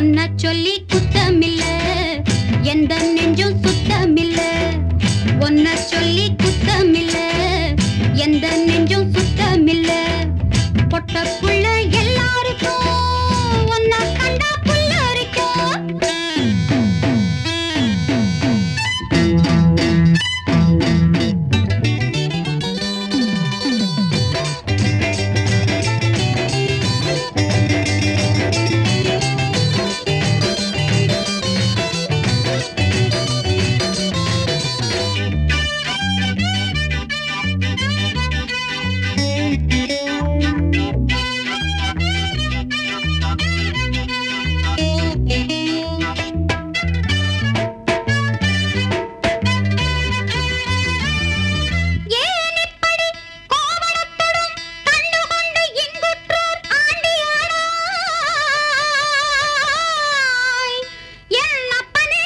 ஒன்ன சொல்லி குத்தமில்ல எந்த நெஞ்சும் சுத்தமில்ல ஒன்ன சொல்லி குத்தமில்ல எந்த நெஞ்சும் சுத்தமில்ல பொட்ட புள்ள எல்லாருக்கும் ஒன்ன கண்டா புள்ள இருக்கும் ஏன் இப்படி கோவணத்துடன் கண்டுகொண்டு இங்குற்றோர் ஆண்டியானாய்? என் அப்பனே,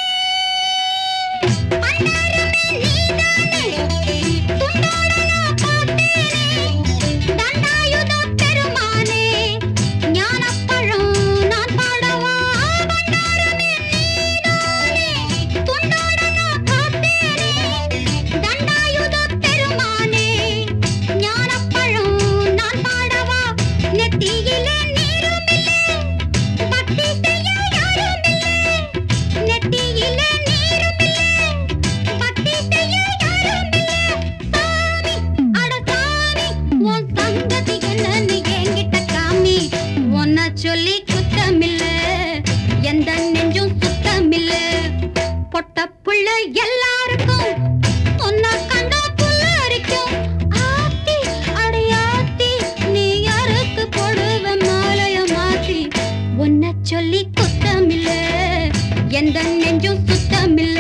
பண்டாரமே நீதானே, துண்டோடு நான் பார்த்தேனே, தண்டாயுதப் பெருமானே, ஞானப்பழம் நான் பாடவா? பண்டாரமே நீதானே, துண்டோடு நான் பார்த்தேனே, தண்டாயுதப் பெருமானே, ஞானப்பழம் நான் பாடவா? நெத்தியிலே நீருமில்லை, பக்தி செய்ய யாருமில்லை. நெத்தியிலே நீருமில்லை, பக்தி செய்ய யாருமில்லை. சாமி, அட சாமி, உன் சங்கதி என்னன்னு என்கிட்ட காமி. உன்னை சொல்லி குத்தமில்ல, எந்த நெஞ்சும் சுத்தமில்ல. பொட்ட புள்ள எல்லாருக்கும் உன்னை கண்டா புல்லரிக்கும். ஆத்தி, அடி ஆத்தி, நீ யாருக்கு போடுவ மாலைய மாத்தி? உன்னை சொல்லி குத்தமில்ல, எந்த நெஞ்சும் சுத்தமில்ல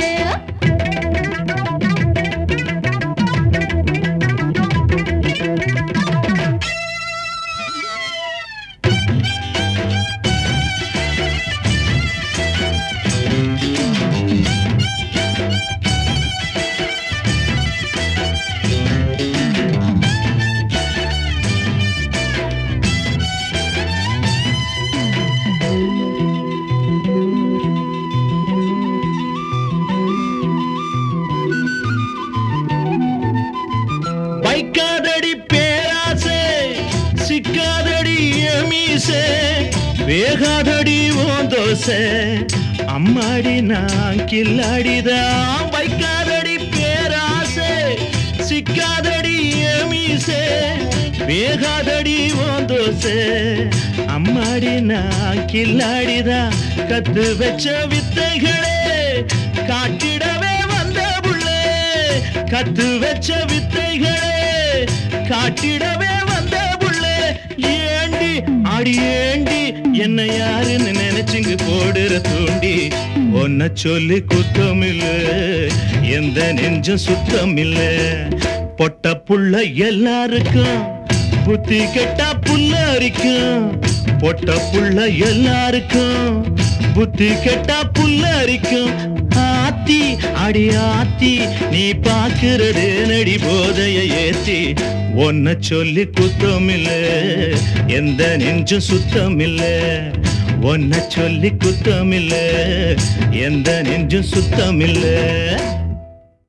வைக்காதடி பேராசை சிக்காதடி மீசே வேகாதடி ஓ தோசை அம்மாடி நான் கில்லாடிதான் வைக்காதடி பேராசை சிக்காதடி மீசே வேகாதடி ஓ தோசை அம்மாடி நான் கில்லாடிதான் கத்து வச்ச வித்தைகளே காட்டிடவே வந்த புள்ளே கத்து வச்ச வித்தைகளே காட்டிடவே வந்த புள்ளே ஏண்டி அடி ஏண்டி என்ன யாருன்னு நினைச்சுங்க போடுற தூண்டி ஒன்ன சொல்லி குத்தம் இல்ல எந்த நெஞ்சும் சுத்தம் இல்ல பொட்ட புள்ள எல்லாருக்கும் புத்தி கெட்டா புல்ல அரிக்கும் பொட்ட புள்ள எல்லாருக்கும் புத்தி கெட்டா புல்ல அரிக்கும் ஆத்தி அடி ஆத்தி நீ பாக்குறது நடி போதைய ஏத்தி ஒன்ன சொல்லி குத்தம் இல்ல எந்த நெஞ்சும் சுத்தம் இல்ல ஒன்ன சொல்லி குத்தம் இல்ல எந்த நெஞ்சும் சுத்தம் இல்ல